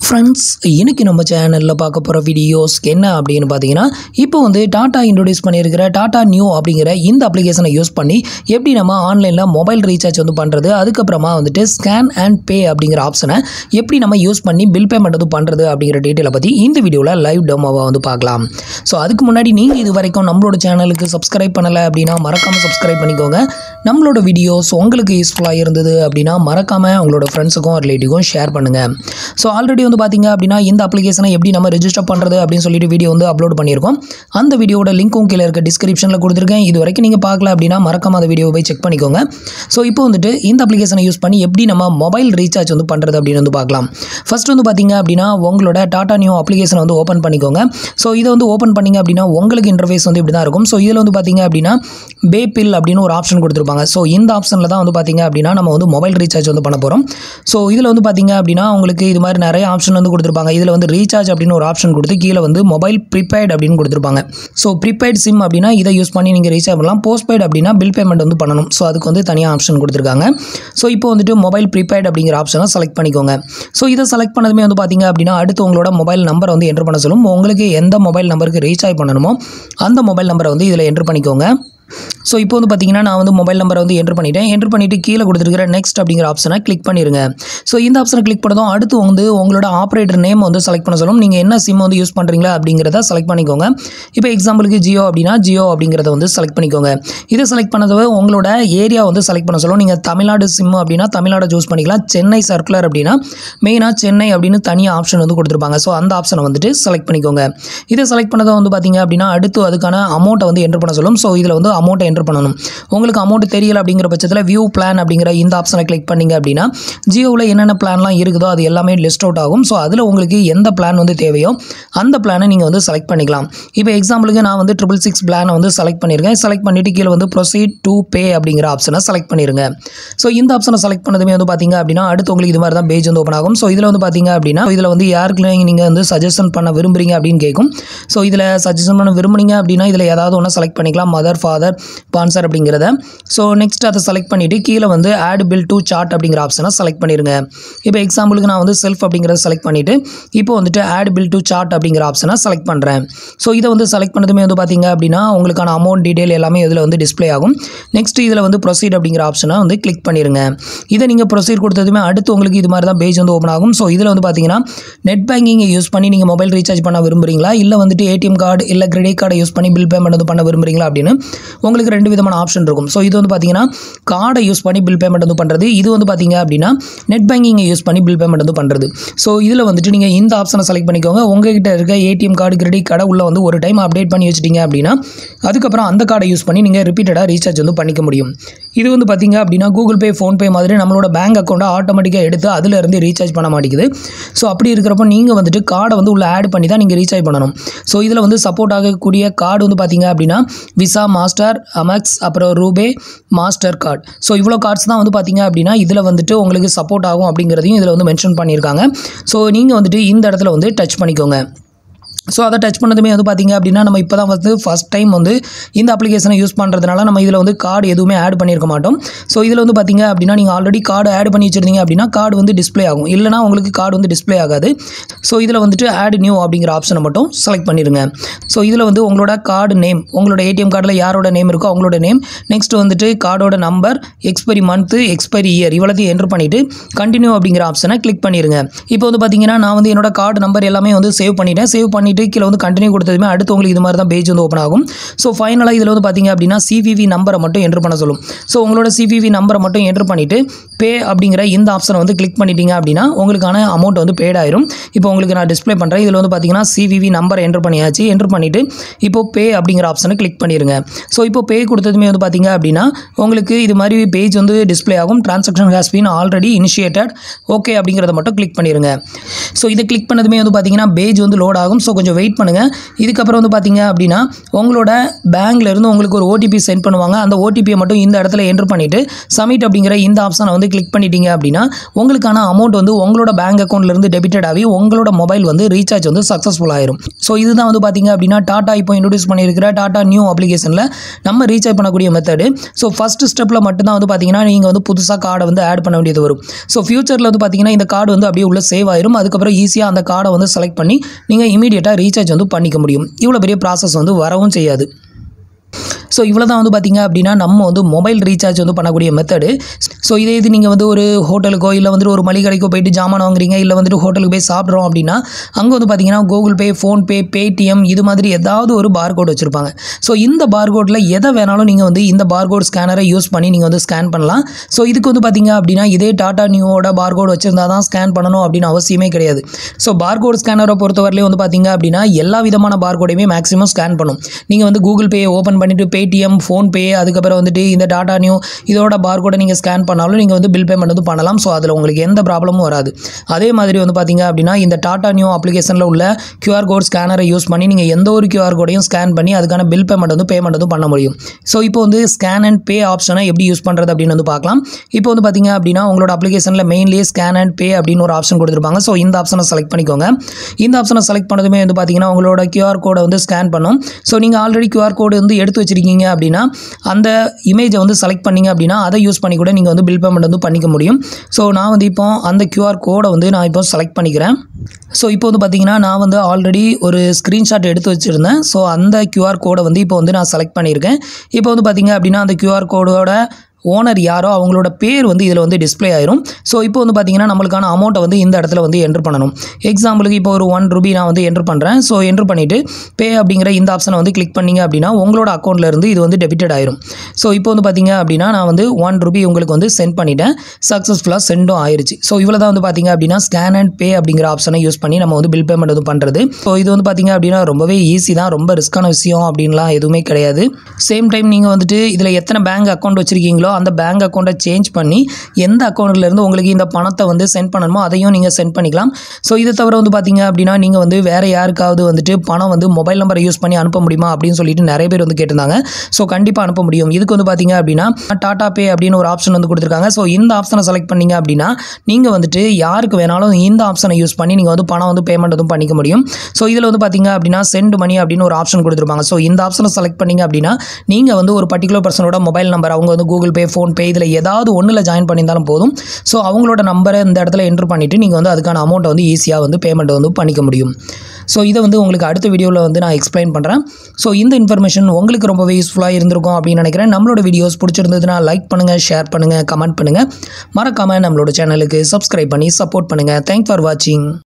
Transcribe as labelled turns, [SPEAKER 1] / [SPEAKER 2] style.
[SPEAKER 1] friends இன்னைக்கு நம்ம சேனலில் பார்க்க போகிற வீடியோஸ் என்ன அப்படின்னு பார்த்தீங்கன்னா இப்போ வந்து டாட்டா இன்ட்ரடியூஸ் பண்ணியிருக்கிற டாட்டா நியூ அப்படிங்கிற இந்த அப்ளிகேஷனை யூஸ் பண்ணி எப்படி நம்ம ஆன்லைனில் மொபைல் ரீசார்ஜ் வந்து பண்ணுறது அதுக்கப்புறமா வந்துட்டு ஸ்கேன் அண்ட் பே அப்படிங்கிற ஆப்ஷனை எப்படி நம்ம யூஸ் பண்ணி பில் பேமெண்ட் வந்து பண்ணுறது அப்படிங்கிற டீட்டெயிலை பற்றி இந்த வீடியோவில் லைவ் டெமோவை வந்து பார்க்கலாம் ஸோ அதுக்கு முன்னாடி நீங்கள் இது வரைக்கும் நம்மளோட சேனலுக்கு சப்ஸ்கிரைப் பண்ணலை அப்படின்னா மறக்காமல் சப்ஸ்கிரைப் பண்ணிக்கோங்க நம்மளோட வீடியோஸ் உங்களுக்கு யூஸ்ஃபுல்லாக இருந்தது அப்படின்னா மறக்காமல் உங்களோட ஃப்ரெண்ட்ஸுக்கும் ரிலேட்டிவ்க்கும் ஷேர் பண்ணுங்கள் ஸோ ஆல்ரெடி வந்து பார்த்தீங்க அப்படின்னா இந்த அப்ளிகேஷனை எப்படி நம்ம ரெஜிஸ்டர் பண்ணுறது அப்படின்னு சொல்லிட்டு வீடியோ வந்து அப்லோட் பண்ணியிருக்கோம் அந்த வீடியோட லிங்க்கும் கீழே இருக்க டிஸ்கிரிப்ஷனில் கொடுத்துருக்கேன் இது வரைக்கும் நீங்கள் பார்க்கல அப்படின்னா மறக்காம அந்த வீடியோவை போய் செக் பண்ணிக்கோங்க ஸோ இப்போ வந்துட்டு இந்த அப்ளிகேஷனை யூஸ் பண்ணி எப்படி நம்ம மொபைல் ரீசார்ஜ் வந்து பண்ணுறது அப்படின்னு வந்து பார்க்கலாம் ஃபர்ஸ்ட் வந்து பார்த்தீங்க அப்படின்னா உங்களோட டாடா நியூ அப்ளிகேஷனை வந்து ஓப்பன் பண்ணிக்கோங்க ஸோ இதை வந்து ஓப்பன் பண்ணீங்க அப்படின்னா உங்களுக்கு இன்டர்ஃபேஸ் வந்து இப்படி தான் இருக்கும் ஸோ இதில் வந்து பார்த்தீங்க அப்படின்னா பே பில் அப்படின்னு ஒரு ஆப்ஷன் கொடுத்துருப்பாங்க ஸோ இந்த ஆப்ஷனில் தான் வந்து பார்த்தீங்க அப்படின்னா நம்ம வந்து மொபைல் ரீசார்ஜ் வந்து பண்ண போகிறோம் ஸோ இதில் வந்து பார்த்தீங்க அப்படின்னா உங்களுக்கு இது மாதிரி நிறைய ஆப்ஷன் வந்து கொடுத்துருப்பாங்க இதில் வந்து ரீசார்ஜ் அப்படின்னு ஒரு ஆப்ஷன் கொடுத்து கீழே வந்து மொபைல் ப்ரீபெய்ட் அப்படின்னு கொடுத்துருப்பாங்க ஸோ ப்ரீபெய்ட் சிம் அப்படின்னா இதை யூஸ் பண்ணி நீங்கள் ரீசார்ஜ் பண்ணலாம் போஸ்ட்பெய்ட் அப்படின்னா பில் பேமெண்ட் வந்து பண்ணணும் ஸோ அதுக்கு வந்து தனியாக ஆப்ஷன் கொடுத்துருக்காங்க ஸோ இப்போ வந்துட்டு மொபைல் ப்ரீபெய்ட் அப்படிங்கிற ஆப்ஷனை செலக்ட் பண்ணிக்கோங்க ஸோ இதை செலக்ட் பண்ணதுமே வந்து பார்த்தீங்க அப்படின்னா அடுத்து உங்களோட மொபைல் நம்பரை வந்து என்ட்ரு பண்ண சொல்லும் உங்களுக்கு எந்த மொபைல் நம்பருக்கு ரீசார்ஜ் பண்ணணுமோ அந்த மொபைல் நம்பரை வந்து இதில் என்ட்ரு பண்ணிக்கோங்க ஸோ இப்போ வந்து பார்த்தீங்கன்னா நான் வந்து மொபைல் நம்பரை வந்து என்ட்ரு பண்ணிட்டேன் என்ட்ரு பண்ணிவிட்டு கீழே கொடுத்துருக்கிற நெக்ஸ்ட் அப்படிங்கிற ஆப்ஷனை கிளிக் பண்ணிடுங்க ஸோ இந்த ஆப்ஷனை கிளிக் பண்ணதும் அடுத்து வந்து உங்களோட ஆப்ரேட்டர் நேம் வந்து செலக்ட் பண்ண சொல்லும் நீங்கள் என்ன சிம் வந்து யூஸ் பண்ணுறீங்களா அப்படிங்கிறத செலக்ட் பண்ணிக்கோங்க இப்போ எக்ஸாம்பிளுக்கு ஜியோ அப்படின்னா ஜியோ அப்படிங்கிறத வந்து செலக்ட் பண்ணிக்கோங்க இதை செலக்ட் பண்ணது உங்களோட ஏரியா வந்து செலக்ட் பண்ண சொல்லும் நீங்கள் தமிழ்நாடு சிம் அப்படின்னா தமிழ்நாடு சூஸ் பண்ணிக்கலாம் சென்னை சர்க்குலர் அப்படின்னா மெயினாக சென்னை அப்படின்னு தனியாக ஆப்ஷன் வந்து கொடுத்துருப்பாங்க ஸோ அந்த ஆப்ஷனை வந்துட்டு செலக்ட் பண்ணிக்கோங்க இதை செலக்ட் பண்ணதை வந்து பார்த்தீங்க அப்படின்னா அடுத்து அதுக்கான அமௌண்ட்டை வந்து என்ட்ரு பண்ண சொல்லும் ஸோ இதில் வந்து அமௌண்ட்டை என்ட்ரு பண்ணணும் உங்களுக்கு அமௌண்ட் தெரியல அப்படிங்கிற பட்சத்தில் வியூ பிளான் அப்படிங்கிற இந்த ஆப்ஷனை கிளிக் பண்ணீங்க அப்படின்னா ஜியோவில் என்னென்ன பிளான்லாம் இருக்குதோ அது எல்லாமே லிஸ்ட் அவுட் ஆகும் ஸோ அதில் உங்களுக்கு எந்த பிளான் வந்து தேவையோ அந்த பிளானை நீங்கள் வந்து செலக்ட் பண்ணிக்கலாம் இப்போ எக்ஸாம்பிளுக்கு நான் வந்து ட்ரிபிள் சிக்ஸ் பிளானை வந்து செலக்ட் பண்ணியிருக்கேன் செலக்ட் பண்ணிவிட்டு கீழே வந்து ப்ரொசீட் டு பே அப்படிங்கிற ஆப்ஷனை செலக்ட் பண்ணிடுங்க ஸோ இந்த ஆப்ஷனை செலக்ட் பண்ணதுமே வந்து பார்த்தீங்க அப்படின்னா அடுத்து உங்களுக்கு இது மாதிரி தான் பேஜ் வந்து ஓப்பன் ஆகும் ஸோ இதில் வந்து பார்த்தீங்க அப்படின்னா இதில் வந்து யாருக்கு நீங்கள் வந்து சஜஷன் பண்ண விரும்புறீங்க அப்படின்னு கேட்கும் ஸோ இதில் சஜஷன் பண்ண விரும்புனீங்க அப்படின்னா இதில் ஏதாவது ஒன்று செலக்ட் பண்ணிக்கலாம் மதர் ஃபாதர் ஸ்பான்சர் அப்படிங்கிறத ஸோ நெக்ஸ்ட் அதை செலக்ட் பண்ணிவிட்டு கீழே வந்து ஆட் பில் டு சார்ட் அப்படிங்கிற ஆப்ஷனை செலக்ட் பண்ணிடுங்க இப்போ எக்ஸாம்பிளுக்கு நான் வந்து செல்ஃப் அப்படிங்கிறத செலக்ட் பண்ணிவிட்டு இப்போ வந்துட்டு ஆட் பில் டு சார்ட் அப்படிங்கிற ஆப்ஷனை செலக்ட் பண்ணுறேன் ஸோ இதை வந்து செலக்ட் பண்ணதுமே வந்து பார்த்தீங்க அப்படின்னா உங்களுக்கான அமௌண்ட் டீட்டெயில் எல்லாமே இதில் வந்து டிஸ்ப்ளே ஆகும் நெக்ஸ்ட் இதில் வந்து ப்ரொசீட் அப்படிங்கிற ஆப்ஷனை வந்து கிளிக் பண்ணிடுங்க இதை நீங்கள் ப்ரொசீட் கொடுத்ததுமே அடுத்து உங்களுக்கு இது மாதிரி தான் பேஜ் வந்து ஓப்பன் ஆகும் ஸோ இதில் வந்து பார்த்தீங்கன்னா நெட் பேங்கிங்கை யூஸ் பண்ணி நீங்கள் மொபைல் ரீசார்ஜ் பண்ண விரும்புறீங்களா இல்லை வந்துட்டு ஏடிஎம் கார்டு இல்லை கிரெடிட் கார்டை யூஸ் பண்ணி பில் பேமெண்ட் வந்து பண்ண விரும்புறீங்களா அப்படின்னு உங்களுக்கு ரெண்டு விதமான ஆப்ஷன் இருக்கும் ஸோ இது வந்து பார்த்தீங்கன்னா கார்டை யூஸ் பண்ணி பில் பேமெண்ட் வந்து பண்ணுறது இது வந்து பார்த்தீங்க அப்படின்னா நெட் பேங்கிங்கை யூஸ் பண்ணி பில் பேமெண்ட் வந்து பண்ணுறது ஸோ இதில் வந்துட்டு நீங்கள் இந்த ஆப்ஷனை செலக்ட் பண்ணிக்கோங்க உங்ககிட்ட இருக்க ஏடிஎம் கார்டு கிரெடிட் கார்டை உள்ள வந்து ஒரு டைம் அப்டேட் பண்ணி வச்சிட்டீங்க அப்படின்னா அதுக்கப்புறம் அந்த கார்டை யூஸ் பண்ணி நீங்கள் ரிப்பீட்டடாக ரீசார்ஜ் வந்து பண்ணிக்க முடியும் இது வந்து பார்த்தீங்க அப்படின்னா கூகுள் பே ஃபோன்பே மாதிரி நம்மளோட பேங்க் அக்கௌண்ட்டை ஆட்டோமேட்டிக்காக எடுத்து அதில் இருந்து ரீசார்ஜ் பண்ண மாட்டேங்குது ஸோ அப்படி இருக்கிறப்போ நீங்கள் வந்துட்டு கார்டை வந்து உள்ள ஆட் பண்ணி தான் நீங்கள் ரீசார்ஜ் பண்ணணும் ஸோ இதில் வந்து சப்போர்ட் ஆகக்கூடிய கார்டு வந்து பார்த்தீங்க அப்படின்னா விசா மாஸ்டர் அமெக்ஸ் அப்புறம் ரூபே மாஸ்டர் கார்டு ஸோ இவ்வளோ கார்ட்ஸ் தான் வந்து பார்த்தீங்க அப்படின்னா இதில் வந்துட்டு உங்களுக்கு சப்போர்ட் ஆகும் அப்படிங்கிறதையும் இதில் வந்து மென்ஷன் பண்ணியிருக்காங்க ஸோ நீங்கள் வந்துட்டு இந்த இடத்துல வந்து டச் பண்ணிக்கோங்க ஸோ அதை டச் பண்ணதுமே வந்து பார்த்தீங்க அப்படின்னா நம்ம இப்போ தான் வந்து ஃபஸ்ட் டைம் வந்து இந்த அப்ளிகேஷனை யூஸ் பண்ணுறதுனால நம்ம இதில் வந்து கார்டு எதுவுமே ஆட் பண்ணியிருக்க மாட்டோம் ஸோ இதில் வந்து பார்த்தீங்க அப்படின்னா நீங்கள் ஆல்ரெடி கார்டு ஆட் பண்ணி வச்சிருந்தீங்க அப்படின்னா கார்டு வந்து டிஸ்ப்ளே ஆகும் இல்லைனா உங்களுக்கு கார்டு வந்து டிஸ்ப்ளே ஆகாது ஸோ இதில் வந்துட்டு ஆட் நியூ அப்படிங்கிற ஆப்ஷனை மட்டும் செலக்ட் பண்ணிடுங்க ஸோ இதில் வந்து உங்களோட கார்டு நேம் உங்களோட ஏடிஎம் கார்டில் யாரோட நேம் இருக்கோ அவங்களோட நேம் நெக்ஸ்ட் வந்துட்டு கார்டோட number expiry month expiry year இவ்வளோத்தையும் என்ட்ரு பண்ணிவிட்டு கண்டினியூ அப்படிங்கிற ஆப்ஷனை கிளிக் பண்ணிடுங்க இப்போ வந்து பார்த்தீங்கன்னா நான் வந்து என்னோட கார்டு நம்பர் எல்லாமே வந்து சேவ் பண்ணிட்டேன் சேவ் பண்ணிவிட்டு கீழே வந்து கண்டினியூ கொடுத்ததுமே அடுத்து உங்களுக்கு இது மாதிரி தான் பேஜ் வந்து ஓப்பன் ஆகும் ஸோ ஃபைனலாக இதில் வந்து பார்த்தீங்க அப்படின்னா சிவிவி நம்பரை மட்டும் என்ட்ரு பண்ண சொல்லும் ஸோ உங்களோட சிவிவி நம்பரை மட்டும் என்ட்ரு பண்ணிவிட்டு பே அப்படிங்கிற இந்த ஆப்ஷனை வந்து கிளிக் பண்ணிட்டீங்க அப்படின்னா உங்களுக்கான அமௌண்ட் வந்து பேட் ஆயிரும் இப்போ உங்களுக்கு நான் டிஸ்ப்ளே பண்ணுறேன் இதில் வந்து பார்த்தீங்கன்னா சிவிவி நம்பரை என்ட்ரு பண்ணியாச்சு என்ட்ரு பண்ணிவிட்டு இப்போ பே அப்படிங்கிற ஆப்ஷனை கிளிக் பண்ணிடுங்க ஸோ இப்போ பே கொடுத்ததுமே வந்து பார்த்தீங்க அப்படின்னா உங்களுக்கு இது மாதிரி பேஜ் வந்து டிஸ்ப்ளே ஆகும் transaction has been already initiated okay அப்படிங்கிறத மட்டும் கிளிக் பண்ணிடுங்க ஸோ இதை கிளிக் பண்ணதுமே வந்து பார்த்தீங்கன்னா பேஜ் வந்து லோட் ஆகும் ஸோ கொஞ்சம் கொஞ்சம் வெயிட் பண்ணுங்கள் இதுக்கப்புறம் வந்து பார்த்தீங்க அப்படின்னா உங்களோட பேங்க்ல இருந்து உங்களுக்கு ஒரு ஓடிபி சென்ட் பண்ணுவாங்க அந்த ஓடிபியை மட்டும் இந்த இடத்துல என்ட்ரு பண்ணிவிட்டு சப்மிட் அப்படிங்கிற இந்த ஆப்ஷனை வந்து கிளிக் பண்ணிட்டீங்க அப்படின்னா உங்களுக்கான அமௌண்ட் வந்து உங்களோட பேங்க் அக்கௌண்ட்லேருந்து டெபிட்டட் ஆகி உங்களோட மொபைல் வந்து ரீசார்ஜ் வந்து சக்ஸஸ்ஃபுல் ஆயிரும் ஸோ இதுதான் வந்து பார்த்தீங்க அப்படின்னா டாட்டா இப்போ இன்ட்ரடியூஸ் பண்ணியிருக்கிற டாட்டா நியூ அப்ளிகேஷனில் நம்ம ரீசார்ஜ் பண்ணக்கூடிய மெத்தடு ஸோ ஃபஸ்ட் ஸ்டெப்பில் மட்டும்தான் வந்து பார்த்தீங்கன்னா நீங்கள் வந்து புதுசாக கார்டை வந்து ஆட் பண்ண வேண்டியது வரும் ஸோ ஃபியூச்சரில் வந்து பார்த்தீங்கன்னா இந்த கார்டு வந்து அப்படியே உள்ள சேவ் ஆயிரும் அதுக்கப்புறம் ஈஸியாக அந்த கார்டை வந்து செலக்ட் பண்ணி நீங்கள் இமீடியட்டாக ரீசார்ஜ் வந்து பண்ணிக்க முடியும் இவ்வளோ பெரிய ப்ராசஸ் வந்து வரவும் செய்யாது ஸோ இவ்வளோ தான் வந்து பார்த்தீங்க அப்படின்னா நம்ம வந்து மொபைல் ரீசார்ஜ் வந்து பண்ணக்கூடிய மெத்தடு ஸோ இதே இது நீங்கள் வந்து ஒரு ஹோட்டலுக்கோ இல்லை வந்துட்டு ஒரு மளிகை கடைக்கோ போயிட்டு ஜாமான் வாங்குறீங்க இல்லை வந்துட்டு ஹோட்டலுக்கு போய் சாப்பிட்றோம் அப்படின்னா அங்கே வந்து பார்த்தீங்கன்னா கூகுள் பே ஃபோன்பே பேடிஎம் இது மாதிரி ஏதாவது ஒரு பார்கோட் வச்சுருப்பாங்க ஸோ இந்த பார்கோடில் எதை வேணாலும் நீங்கள் வந்து இந்த பார்கோட் ஸ்கேனரை யூஸ் பண்ணி நீங்கள் வந்து ஸ்கேன் பண்ணலாம் ஸோ இதுக்கு வந்து பார்த்தீங்க அப்படின்னா இதே டாடா நியூவோட பார்கோட் வச்சுருந்தா தான் ஸ்கேன் பண்ணணும் அப்படின்னு அவசியமே கிடையாது ஸோ பார்கோட் ஸ்கேனரை பொறுத்தவரையிலே வந்து பார்த்தீங்க அப்படின்னா எல்லா விதமான பார்கோடையுமே மேக்ஸிமம் ஸ்கேன் பண்ணும் நீங்கள் வந்து கூகுள் பே ஓப்பன் பண்ணிவிட்டு பேடிஎம் ஃபோன்பே அதுக்கப்புறம் வந்துட்டு இந்த டாடா நியூ இதோட பார்கோடை நீங்கள் ஸ்கேன் பண்ணாலும் நீங்கள் வந்து பில் பேமெண்ட் வந்து பண்ணலாம் ஸோ அதில் உங்களுக்கு எந்த ப்ராப்ளமும் வராது அதே மாதிரி வந்து பார்த்தீங்க அப்படின்னா இந்த டாடா நியூ அப்ளிகேஷனில் உள்ள QR கோட் ஸ்கேனரை யூஸ் பண்ணி நீங்கள் எந்த ஒரு QR கோடையும் ஸ்கேன் பண்ணி அதுக்கான பில் பேமெண்ட் வந்து பேமெண்ட் வந்து பண்ண முடியும் ஸோ இப்போ வந்து ஸ்கேன் அண்ட் பே ஆப்ஷனை எப்படி யூஸ் பண்ணுறது அப்படின்னு வந்து பார்க்கலாம் இப்போ வந்து பார்த்தீங்க அப்படின்னா உங்களோட அப்ளிகேஷனில் மெயின்லேயே ஸ்கேன் அண்ட் பே அப்படின்னு ஒரு ஆப்ஷன் கொடுத்துருப்பாங்க ஸோ இந்த ஆப்ஷனை செலக்ட் பண்ணிக்கோங்க இந்த ஆப்ஷனை செலக்ட் பண்ணதுமே வந்து பார்த்தீங்கன்னா உங்களோட QR கோடை வந்து ஸ்கேன் பண்ணும் ஸோ நீங்கள் ஆல்ரெடி QR கோடு வந்து எடுத்து வச்சிருக்கீங்க அப்படின்னா அந்த இமேஜை வந்து செலக்ட் பண்ணீங்க அப்படின்னா அதை யூஸ் பண்ணி கூட நீங்கள் வந்து பில் பேமெண்ட் வந்து பண்ணிக்க முடியும் ஸோ நான் வந்து இப்போ அந்த QR கோடை வந்து நான் இப்போ செலக்ட் பண்ணிக்கிறேன் ஸோ இப்போ வந்து பார்த்தீங்கன்னா நான் வந்து ஆல்ரெடி ஒரு ஸ்க்ரீன்ஷாட் எடுத்து வச்சுருந்தேன் ஸோ அந்த QR கோடை வந்து இப்போ வந்து நான் செலக்ட் பண்ணியிருக்கேன் இப்போ வந்து பார்த்தீங்க அப்படின்னா அந்த QR கோடோட ஓனர் யாரோ அவங்களோட பேர் வந்து இதில் வந்து டிஸ்ப்ளே ஆயிரும் ஸோ இப்போ வந்து பார்த்தீங்கன்னா நம்மளுக்கான அமௌண்ட்டை வந்து இந்த இடத்துல வந்து என்ட்ரு பண்ணணும் எக்ஸாம்பிளுக்கு இப்போ ஒரு ஒன் ருபி நான் வந்து என்ட்ரு பண்ணுறேன் ஸோ என்ட்ரு பண்ணிவிட்டு பே அப்படிங்கிற இந்த ஆப்ஷனை வந்து கிளிக் பண்ணீங்க அப்படின்னா உங்களோட அக்கௌண்ட்ல இருந்து இது வந்து டெபிட்டட் ஆயிரும் ஸோ இப்போ வந்து பார்த்தீங்க அப்படின்னா நான் வந்து ஒன் ருபி உங்களுக்கு வந்து சென்ட் பண்ணிட்டேன் சக்ஸஸ்ஃபுல்லாக சென்டும் ஆயிருச்சு ஸோ இவ்வளோ தான் வந்து பார்த்தீங்க அப்படின்னா ஸ்கேன் அண்ட் பே அப்படிங்கிற ஆப்ஷனை யூஸ் பண்ணி நம்ம வந்து பில் பேமெண்ட் வந்து பண்ணுறது ஸோ இது வந்து பார்த்தீங்க அப்படின்னா ரொம்பவே ஈஸி தான் ரொம்ப ரிஸ்க்கான விஷயம் அப்படின்லாம் எதுவுமே கிடையாது சேம் டைம் நீங்கள் வந்துட்டு இதில் எத்தனை பேங்க் அக்கௌண்ட் வச்சுருக்கீங்களோ அந்த பேங்க் அக்கௌண்ட்டை சேஞ்ச் பண்ணி எந்த அக்கௌண்ட்லேருந்து உங்களுக்கு இந்த பணத்தை வந்து சென்ட் பண்ணணுமோ அதையும் நீங்கள் சென்ட் பண்ணிக்கலாம் ஸோ இதை தவிர வந்து பார்த்தீங்க அப்படின்னா நீங்கள் வந்து வேறு யாருக்காவது வந்துட்டு பணம் வந்து மொபைல் நம்பரை யூஸ் பண்ணி அனுப்ப முடியுமா அப்படின்னு சொல்லிட்டு நிறைய பேர் வந்து கேட்டிருந்தாங்க ஸோ கண்டிப்பாக அனுப்ப முடியும் இதுக்கு வந்து பார்த்தீங்க அப்படின்னா டாடா பே அப்படின்னு ஒரு ஆப்ஷன் வந்து கொடுத்துருக்காங்க ஸோ இந்த ஆப்ஷனை செலக்ட் பண்ணீங்க அப்படின்னா நீங்கள் வந்துட்டு யாருக்கு வேணாலும் இந்த ஆப்ஷனை யூஸ் பண்ணி நீங்கள் வந்து பணம் வந்து பேமெண்ட் வந்து பண்ணிக்க முடியும் ஸோ இதில் வந்து பார்த்தீங்க அப்படின்னா சென்ட் மணி அப்படின்னு ஒரு ஆப்ஷன் கொடுத்துருப்பாங்க ஸோ இந்த ஆப்ஷனை செலக்ட் பண்ணீங்க அப்படின்னா நீங்கள் வந்து ஒரு பர்டிகுலர் பர்சனோட மொபைல் நம்பர் அவங்க வந்து கூகுள் பே ஃபோன்பே இதில் ஏதாவது ஒன்றில் ஜாயின் பண்ணியிருந்தாலும் போதும் ஸோ அவங்களோட நம்பரை இந்த இடத்துல என்ட்ரு பண்ணிவிட்டு நீங்கள் வந்து அதுக்கான அமௌண்ட்டை வந்து ஈஸியாக வந்து பேமெண்ட் வந்து பண்ணிக்க முடியும் ஸோ இதை வந்து உங்களுக்கு அடுத்த வீடியோவில் வந்து நான் எக்ஸ்பிளைன் பண்ணுறேன் ஸோ இந்த இன்ஃபர்மேஷன் உங்களுக்கு ரொம்பவே யூஸ்ஃபுல்லாக இருந்திருக்கும் அப்படின்னு நினைக்கிறேன் நம்மளோட வீடியோஸ் பிடிச்சிருந்ததுன்னா லைக் பண்ணுங்கள் ஷேர் பண்ணுங்கள் கமெண்ட் பண்ணுங்கள் மறக்காமல் நம்மளோட சேனலுக்கு சப்ஸ்கிரைப் பண்ணி சப்போர்ட் பண்ணுங்கள் தேங்க் ஃபார் வாட்சிங்